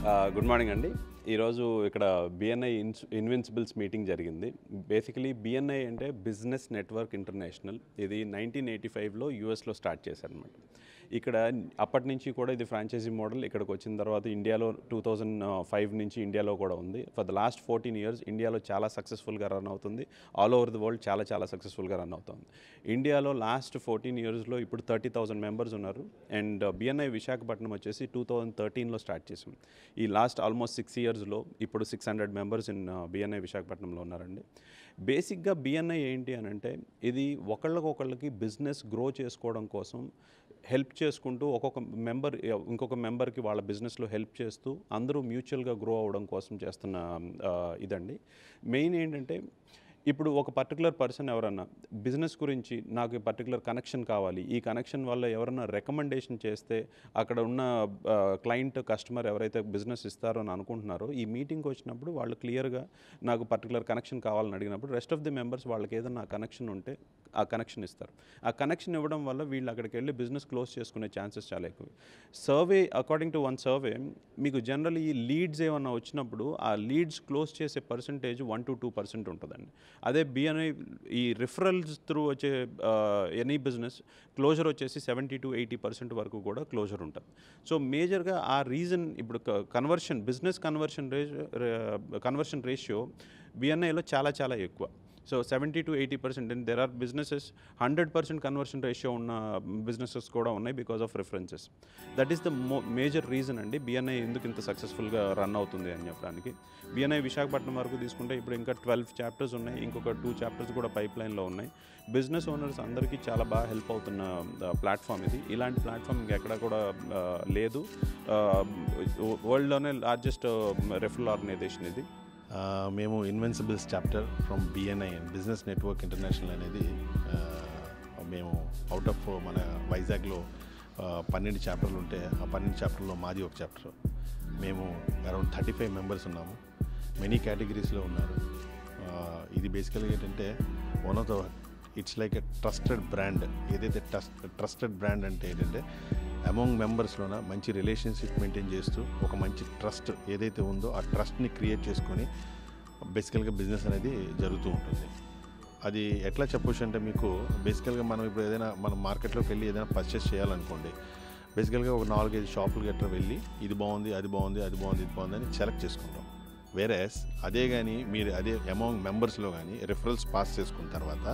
good morning అండి ఈరోజు ఇక్కడ బిఎన్ఐ ఇన్స్ ఇన్విన్సిబుల్స్ మీటింగ్ జరిగింది బేసికలీ బిఎన్ఐ అంటే బిజినెస్ నెట్వర్క్ ఇంటర్నేషనల్ ఇది నైన్టీన్ ఎయిటీ ఫైవ్లో యూఎస్లో స్టార్ట్ చేశారనమాట ఇక్కడ అప్పటి నుంచి కూడా ఇది ఫ్రాంచైజీ మోడల్ ఇక్కడికి వచ్చిన తర్వాత ఇండియాలో టూ థౌజండ్ ఫైవ్ నుంచి ఇండియాలో కూడా ఉంది for the last fourteen years ఇండియాలో చాలా సక్సెస్ఫుల్గా రన్ అవుతుంది ఆల్ ఓవర్ ది వరల్డ్ చాలా చాలా సక్సెస్ఫుల్గా రన్ అవుతుంది ఇండియాలో లాస్ట్ ఫోర్టీన్ ఇయర్స్లో ఇప్పుడు థర్టీ థౌసండ్ మెంబర్స్ ఉన్నారు అండ్ బిఎన్ఐ విశాఖపట్నం వచ్చేసి టూ థౌజండ్ థర్టీన్లో స్టార్ట్ చేసాం ఈ లాస్ట్ ఆల్మోస్ట్ సిక్స్ ఇయర్స్లో ఇప్పుడు six hundred members in BNI విశాఖపట్నంలో ఉన్నారండి బేసిక్గా బిఎన్ఐ ఏంటి అని అంటే ఇది ఒకళ్ళకొకళ్ళకి బిజినెస్ గ్రో చేసుకోవడం కోసం హెల్ప్ చేసుకుంటూ ఒక్కొక్క మెంబర్ ఇంకొక మెంబర్కి వాళ్ళ బిజినెస్లో హెల్ప్ చేస్తూ అందరూ మ్యూచువల్గా గ్రో అవ్వడం కోసం చేస్తున్న ఆ, ఇదండి మెయిన్ ఏంటంటే ఇప్పుడు ఒక పర్టికులర్ పర్సన్ ఎవరన్నా బిజినెస్ గురించి నాకు పర్టికులర్ కనెక్షన్ కావాలి ఈ కనెక్షన్ వల్ల ఎవరన్నా రికమెండేషన్ చేస్తే అక్కడ ఉన్న క్లయింట్ కస్టమర్ ఎవరైతే బిజినెస్ ఇస్తారో అని అనుకుంటున్నారో ఈ మీటింగ్కి వచ్చినప్పుడు వాళ్ళు క్లియర్గా నాకు పర్టికులర్ కనెక్షన్ కావాలని అడిగినప్పుడు రెస్ట్ ఆఫ్ ది మెంబర్స్ వాళ్ళకి ఏదైనా కనెక్షన్ ఉంటే ఆ కనెక్షన్ ఇస్తారు ఆ కనెక్షన్ ఇవ్వడం వల్ల వీళ్ళు అక్కడికి వెళ్ళి బిజినెస్ క్లోజ్ చేసుకునే ఛాన్సెస్ చాలా ఎక్కువ survey according to one survey మీకు జనరల్ ఈ లీడ్స్ ఏమన్నా వచ్చినప్పుడు ఆ లీడ్స్ క్లోజ్ చేసే percentage one to two percent ఉంటుందండి అదే బిఎన్ఐ ఈ రిఫరల్స్ త్రూ వచ్చే ఎనీ బిజినెస్ క్లోజర్ వచ్చేసి సెవెంటీ టు ఎయిటీ పర్సెంట్ వరకు కూడా క్లోజర్ ఉంటుంది సో మేజర్గా ఆ రీజన్ ఇప్పుడు conversion business conversion ratio conversion ratio బిఎన్ఐలో చాలా చాలా ఎక్కువ so seventy to eighty percent and there are businesses hundred percent conversion ratio ఉన్న బిజినెసెస్ కూడా ఉన్నాయి because of references that is the మో మేజర్ రీజన్ అండి బిఎన్ఐ ఎందుకు ఇంత సక్సెస్ఫుల్గా రన్ అవుతుంది అని చెప్పడానికి బిఎన్ఐ విశాఖపట్నం వరకు తీసుకుంటే ఇప్పుడు ఇంకా ట్వెల్వ్ చాప్టర్స్ ఉన్నాయి ఇంకొక టూ చాప్టర్స్ కూడా పైప్ లైన్లో ఉన్నాయి బిజినెస్ ఓనర్స్ అందరికీ చాలా బాగా హెల్ప్ అవుతున్న ప్లాట్ఫామ్ ఇది ఇలాంటి ప్లాట్ఫామ్ ఇంకెక్కడ కూడా ఆ, లేదు వరల్డ్లోనే లార్జెస్ట్ రెఫరల్ ఆర్గనైజేషన్ ఇది ఆ, మేము Invincibles chapter from BNI Business Network International అనేది ఆ, మేము అవుట్ ఆఫ్ మన వైజాగ్లో ఆ, పన్నెండు చాప్టర్లు ఉంటే ఆ పన్నెండు చాప్టర్లో మాది ఒక చాప్టర్ మేము అరౌండ్ థర్టీ ఫైవ్ మెంబర్స్ ఉన్నాము మెనీ కేటగిరీస్లో ఉన్నారు ఆ, ఇది బేసికల్గా ఏంటంటే one of the it's like a trusted brand ఏదైతే ట్రస్ట్ ట్రస్టెడ్ బ్రాండ్ అంటే ఏంటంటే అమాంగ్ మెంబర్స్లోన మంచి రిలేషన్షిప్ మెయింటైన్ చేస్తూ ఒక మంచి ట్రస్ట్ ఏదైతే ఉందో ఆ ట్రస్ట్ని క్రియేట్ చేసుకొని బేసికల్గా బిజినెస్ అనేది జరుగుతూ ఉంటుంది అది ఎట్లా చెప్పొచ్చు అంటే మీకు బేసికల్గా మనం ఇప్పుడు ఏదైనా మనం మార్కెట్లోకి వెళ్ళి ఏదైనా పర్చేస్ చేయాలనుకోండి బేసికల్గా ఒక నాలుగైదు షాపులు గట్రా వెళ్ళి ఇది బాగుంది అది బాగుంది అది బాగుంది ఇది బాగుంది అని సెలెక్ట్ చేసుకుంటాం వేరేస్ అదే కానీ మీరు అదే అమాంగ్ మెంబర్స్లో కానీ రిఫరల్స్ పాస్ చేసుకున్న తర్వాత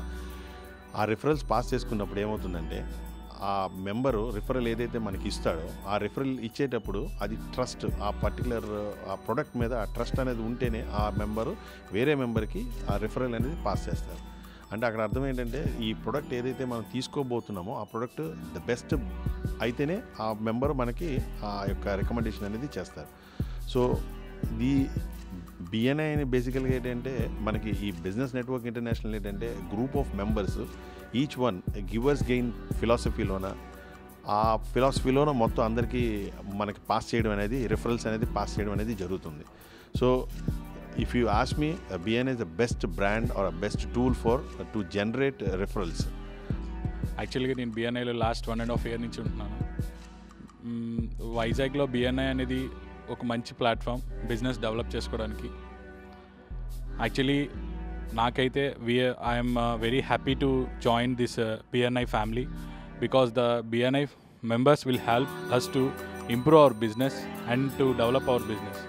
ఆ రిఫరల్స్ పాస్ చేసుకున్నప్పుడు ఏమవుతుందంటే ఆ మెంబరు రిఫరల్ ఏదైతే మనకి ఇస్తాడో ఆ రిఫరల్ ఇచ్చేటప్పుడు అది ట్రస్ట్ ఆ పర్టికులర్ ఆ ప్రొడక్ట్ మీద ఆ ట్రస్ట్ అనేది ఉంటేనే ఆ మెంబరు వేరే మెంబర్కి ఆ రిఫరల్ అనేది పాస్ చేస్తారు అంటే అక్కడ అర్థం ఏంటంటే ఈ ప్రొడక్ట్ ఏదైతే మనం తీసుకోబోతున్నామో ఆ ప్రొడక్ట్ ద బెస్ట్ అయితేనే ఆ మెంబర్ మనకి ఆ యొక్క రికమెండేషన్ అనేది చేస్తారు సో ది బిఎన్ఐ అని బేసికల్గా ఏంటంటే మనకి ఈ బిజినెస్ నెట్వర్క్ ఇంటర్నేషనల్ ఏంటంటే group of members each one givers gain ఫిలాసఫీలోన ఆ ఫిలాసఫీలోన మొత్తం అందరికీ మనకి పాస్ చేయడం అనేది రిఫరల్స్ అనేది పాస్ చేయడం అనేది జరుగుతుంది so if you ask me BNI is the best brand or best tool for to generate referrals actually నేను బిఎన్ఐలో last one and half year నుంచి ఉంటున్నాను మ్మ్, వైజాగ్లో బిఎన్ఐ అనేది ఒక మంచి ప్లాట్ఫామ్ బిజినెస్ డెవలప్ చేసుకోవడానికి యాక్చువల్లీ నాకైతే we I'm very happy to join this BNI family because the BNI members will help us to improve our business and to develop our business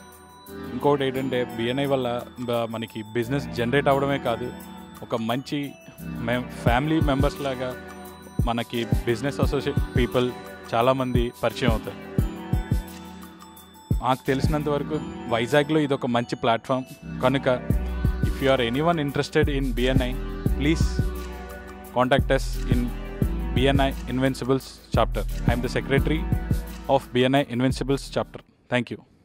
ఇంకోటి ఏంటంటే బిఎన్ఐ వల్ల బ- మనకి బిజినెస్ జనరేట్ అవ్వడమే కాదు ఒక మంచి మే ఫ్యామిలీ మెంబర్స్ లాగా మనకి బిజినెస్ అసోసియేట్ పీపుల్ చాలామంది పరిచయం అవుతారు నాకు తెలిసినంత వరకు వైజాగ్లో ఇది ఒక మంచి ప్లాట్ఫామ్ కనుక if you are anyone interested in BNI please contact us in BNI Invincibles chapter I'm the secretary of BNI Invincibles chapter thank you